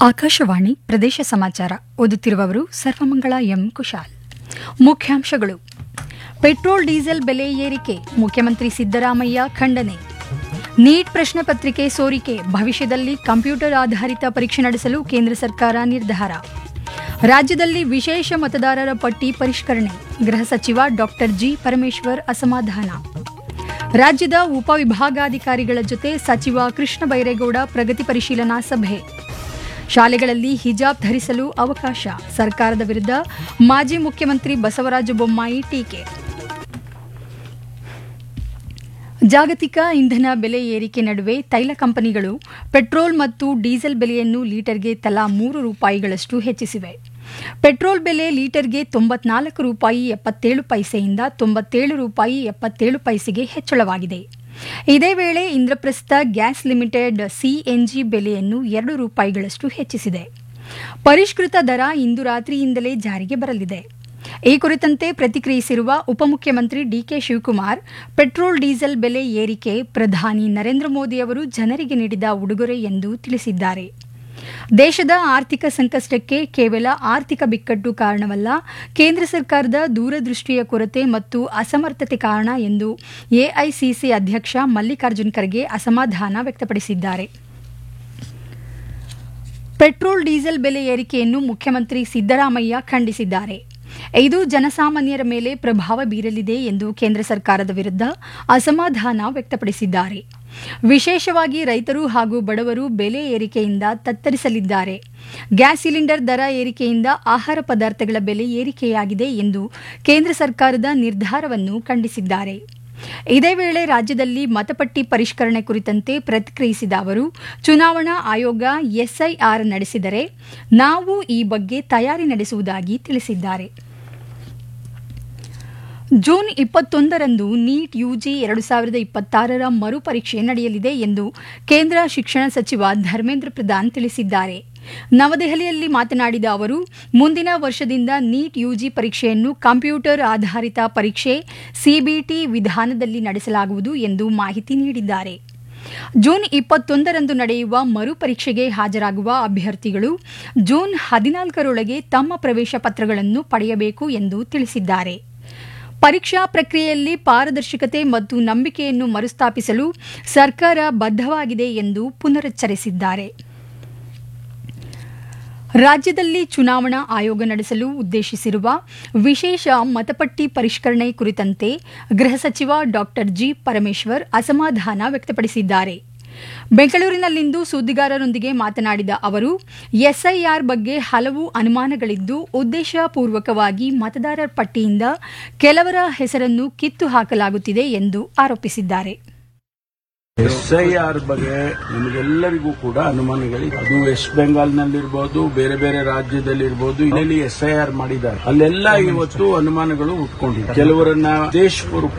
ಆಕಾಶವಾಣಿ ಪ್ರದೇಶ ಸಮಾಚಾರ ಓದುತ್ತಿರುವವರು ಸರ್ವಮಂಗಳ ಎಂ ಕುಶಾಲ್ ಮುಖ್ಯಾಂಶಗಳು ಪೆಟ್ರೋಲ್ ಡೀಸೆಲ್ ಬೆಲೆ ಏರಿಕೆ ಮುಖ್ಯಮಂತ್ರಿ ಸಿದ್ದರಾಮಯ್ಯ ಖಂಡನೆ ನೀಟ್ ಪ್ರಶ್ನೆ ಪತ್ರಿಕೆ ಸೋರಿಕೆ ಭವಿಷ್ಯದಲ್ಲಿ ಕಂಪ್ಯೂಟರ್ ಆಧಾರಿತ ಪರೀಕ್ಷೆ ನಡೆಸಲು ಕೇಂದ್ರ ಸರ್ಕಾರ ನಿರ್ಧಾರ ರಾಜ್ಯದಲ್ಲಿ ವಿಶೇಷ ಮತದಾರರ ಪಟ್ಟಿ ಪರಿಷ್ಕರಣೆ ಗೃಹ ಸಚಿವ ಡಾಕ್ಟರ್ ಜಿ ಪರಮೇಶ್ವರ್ ಅಸಮಾಧಾನ ರಾಜ್ಯದ ಉಪವಿಭಾಗಾಧಿಕಾರಿಗಳ ಜೊತೆ ಸಚಿವ ಕೃಷ್ಣ ಬೈರೇಗೌಡ ಪ್ರಗತಿ ಪರಿಶೀಲನಾ ಸಭೆ ಶಾಲೆಗಳಲ್ಲಿ ಹಿಜಾಬ್ ಧರಿಸಲು ಅವಕಾಶ ಸರ್ಕಾರದ ವಿರುದ್ಧ ಮಾಜಿ ಮುಖ್ಯಮಂತ್ರಿ ಬಸವರಾಜ ಬೊಮ್ಮಾಯಿ ಟೀಕೆ ಜಾಗತಿಕ ಇಂಧನ ಬೆಲೆ ಏರಿಕೆ ನಡುವೆ ತೈಲ ಕಂಪನಿಗಳು ಪೆಟ್ರೋಲ್ ಮತ್ತು ಡೀಸೆಲ್ ಬೆಲೆಯನ್ನು ಲೀಟರ್ಗೆ ತಲಾ ಮೂರು ರೂಪಾಯಿಗಳಷ್ಟು ಹೆಚ್ಚಿಸಿವೆ ಪೆಟ್ರೋಲ್ ಬೆಲೆ ಲೀಟರ್ಗೆ ತೊಂಬತ್ನಾಲ್ಕು ರೂಪಾಯಿ ಎಪ್ಪತ್ತೇಳು ಪೈಸೆಯಿಂದ ತೊಂಬತ್ತೇಳು ರೂಪಾಯಿ ಎಪ್ಪತ್ತೇಳು ಪೈಸೆಗೆ ಹೆಚ್ಚಳವಾಗಿದೆ ಇದೇ ವೇಳೆ ಇಂದ್ರಪ್ರಸ್ಥ ಗ್ಯಾಸ್ ಲಿಮಿಟೆಡ್ ಸಿಎನ್ಜಿ ಬೆಲೆಯನ್ನು ಎರಡು ರೂಪಾಯಿಗಳಷ್ಟು ಹೆಚ್ಚಿಸಿದೆ ಪರಿಷ್ಕೃತ ದರ ಇಂದು ರಾತ್ರಿಯಿಂದಲೇ ಜಾರಿಗೆ ಬರಲಿದೆ ಈ ಕುರಿತಂತೆ ಪ್ರತಿಕ್ರಿಯಿಸಿರುವ ಉಪಮುಖ್ಯಮಂತ್ರಿ ಡಿಕೆ ಶಿವಕುಮಾರ್ ಪೆಟ್ರೋಲ್ ಡೀಸೆಲ್ ಬೆಲೆ ಏರಿಕೆ ಪ್ರಧಾನಿ ನರೇಂದ್ರ ಮೋದಿ ಅವರು ಜನರಿಗೆ ನೀಡಿದ ಉಡುಗೊರೆ ಎಂದು ತಿಳಿಸಿದ್ದಾರೆ ದೇಶದ ಆರ್ಥಿಕ ಸಂಕಷ್ಟಕ್ಕೆ ಕೇವಲ ಆರ್ಥಿಕ ಬಿಕ್ಕಟ್ಟು ಕಾರಣವಲ್ಲ ಕೇಂದ್ರ ಸರ್ಕಾರದ ದೂರದೃಷ್ಟಿಯ ಕೊರತೆ ಮತ್ತು ಅಸಮರ್ಥತೆ ಕಾರಣ ಎಂದು ಎಐಸಿಸಿ ಅಧ್ಯಕ್ಷ ಮಲ್ಲಿಕಾರ್ಜುನ್ ಖರ್ಗೆ ಅಸಮಾಧಾನ ವ್ಯಕ್ತಪಡಿಸಿದ್ದಾರೆ ಪೆಟ್ರೋಲ್ ಡೀಸೆಲ್ ಬೆಲೆ ಏರಿಕೆಯನ್ನು ಮುಖ್ಯಮಂತ್ರಿ ಸಿದ್ದರಾಮಯ್ಯ ಖಂಡಿಸಿದ್ದಾರೆ ಇದು ಜನಸಾಮಾನ್ಯರ ಮೇಲೆ ಪ್ರಭಾವ ಬೀರಲಿದೆ ಎಂದು ಕೇಂದ್ರ ಸರ್ಕಾರದ ವಿರುದ್ಧ ಅಸಮಾಧಾನ ವ್ಯಕ್ತಪಡಿಸಿದ್ದಾರೆ ವಿಶೇಷವಾಗಿ ರೈತರು ಹಾಗೂ ಬಡವರು ಬೆಲೆ ಏರಿಕೆಯಿಂದ ತತ್ತರಿಸಲಿದ್ದಾರೆ ಗ್ಯಾಸ್ ಸಿಲಿಂಡರ್ ದರ ಏರಿಕೆಯಿಂದ ಆಹಾರ ಪದಾರ್ಥಗಳ ಬೆಲೆ ಏರಿಕೆಯಾಗಿದೆ ಎಂದು ಕೇಂದ್ರ ಸರ್ಕಾರದ ನಿರ್ಧಾರವನ್ನು ಖಂಡಿಸಿದ್ದಾರೆ ಇದೇ ವೇಳೆ ರಾಜ್ಯದಲ್ಲಿ ಮತಪಟ್ಟಿ ಪರಿಷ್ಕರಣೆ ಕುರಿತಂತೆ ಪ್ರತಿಕ್ರಿಯಿಸಿದ ಅವರು ಚುನಾವಣಾ ಆಯೋಗ ಎಸ್ಐಆರ್ ನಡೆಸಿದರೆ ನಾವು ಈ ಬಗ್ಗೆ ತಯಾರಿ ನಡೆಸುವುದಾಗಿ ತಿಳಿಸಿದ್ದಾರೆ ಜೂನ್ ಇಪ್ಪತ್ತೊಂದರಂದು ನೀಟ್ ಯುಜಿ ಎರಡು ಸಾವಿರದ ಇಪ್ಪತ್ತಾರರ ಮರುಪರೀಕ್ಷೆ ನಡೆಯಲಿದೆ ಎಂದು ಕೇಂದ್ರ ಶಿಕ್ಷಣ ಸಚಿವ ಧರ್ಮೇಂದ್ರ ಪ್ರಧಾನ್ ತಿಳಿಸಿದ್ದಾರೆ ನವದೆಹಲಿಯಲ್ಲಿ ಮಾತನಾಡಿದ ಅವರು ಮುಂದಿನ ವರ್ಷದಿಂದ ನೀಟ್ ಯುಜಿ ಪರೀಕ್ಷೆಯನ್ನು ಕಂಪ್ಯೂಟರ್ ಆಧಾರಿತ ಪರೀಕ್ಷೆ ಸಿಬಿಟಿ ವಿಧಾನದಲ್ಲಿ ನಡೆಸಲಾಗುವುದು ಎಂದು ಮಾಹಿತಿ ನೀಡಿದ್ದಾರೆ ಜೂನ್ ಇಪ್ಪತ್ತೊಂದರಂದು ನಡೆಯುವ ಮರುಪರೀಕ್ಷೆಗೆ ಹಾಜರಾಗುವ ಅಭ್ಯರ್ಥಿಗಳು ಜೂನ್ ಹದಿನಾಲ್ಕರೊಳಗೆ ತಮ್ಮ ಪ್ರವೇಶ ಪತ್ರಗಳನ್ನು ಪಡೆಯಬೇಕು ಎಂದು ತಿಳಿಸಿದ್ದಾರೆ ಪರೀಕ್ಷಾ ಪ್ರಕ್ರಿಯೆಯಲ್ಲಿ ಪಾರದರ್ಶಕತೆ ಮತ್ತು ನಂಬಿಕೆಯನ್ನು ಮರುಸ್ಥಾಪಿಸಲು ಸರ್ಕಾರ ಬದ್ಧವಾಗಿದೆ ಎಂದು ಪುನರುಚ್ಚರಿಸಿದ್ದಾರೆ ರಾಜ್ಯದಲ್ಲಿ ಚುನಾವಣಾ ಆಯೋಗ ನಡೆಸಲು ಉದ್ದೇಶಿಸಿರುವ ವಿಶೇಷ ಮತಪಟ್ಟಿ ಪರಿಷ್ಕರಣೆ ಕುರಿತಂತೆ ಗೃಹ ಸಚಿವ ಡಾಕ್ಟರ್ ಜಿ ಪರಮೇಶ್ವರ್ ಅಸಮಾಧಾನ ವ್ಯಕ್ತಪಡಿಸಿದ್ದಾರೆ ಬೆಂಗಳೂರಿನಲ್ಲಿಂದು ಸುದ್ದಿಗಾರರೊಂದಿಗೆ ಮಾತನಾಡಿದ ಅವರು ಎಸ್ಐಆರ್ ಬಗ್ಗೆ ಹಲವು ಅನುಮಾನಗಳಿದ್ದು ಉದ್ದೇಶಪೂರ್ವಕವಾಗಿ ಮತದಾರರ ಪಟ್ಟಿಯಿಂದ ಕೆಲವರ ಹೆಸರನ್ನು ಕಿತ್ತು ಹಾಕಲಾಗುತ್ತಿದೆ ಎಂದು ಆರೋಪಿಸಿದ್ದಾರೆ ಎಸ್ಐಆರ್ ಬಗ್ಗೆ ನಿಮಗೆಲ್ಲರಿಗೂ ಕೂಡ ಅನುಮಾನಗಳಿದೆ ಅದು ವೆಸ್ಟ್ ಬೆಂಗಾಲ್ ನಲ್ಲಿರ್ಬೋದು ಬೇರೆ ಬೇರೆ ರಾಜ್ಯದಲ್ಲಿ ಇರ್ಬೋದು ಇಲ್ಲಿ ಎಸ್ಐಆರ್ ಮಾಡಿದ್ದಾರೆ ಅಲ್ಲೆಲ್ಲ ಇವತ್ತು ಅನುಮಾನಗಳು ಉಟ್ಕೊಂಡಿದೆ ಕೆಲವರನ್ನ ಉದ್ದೇಶಪೂರ್ವಕ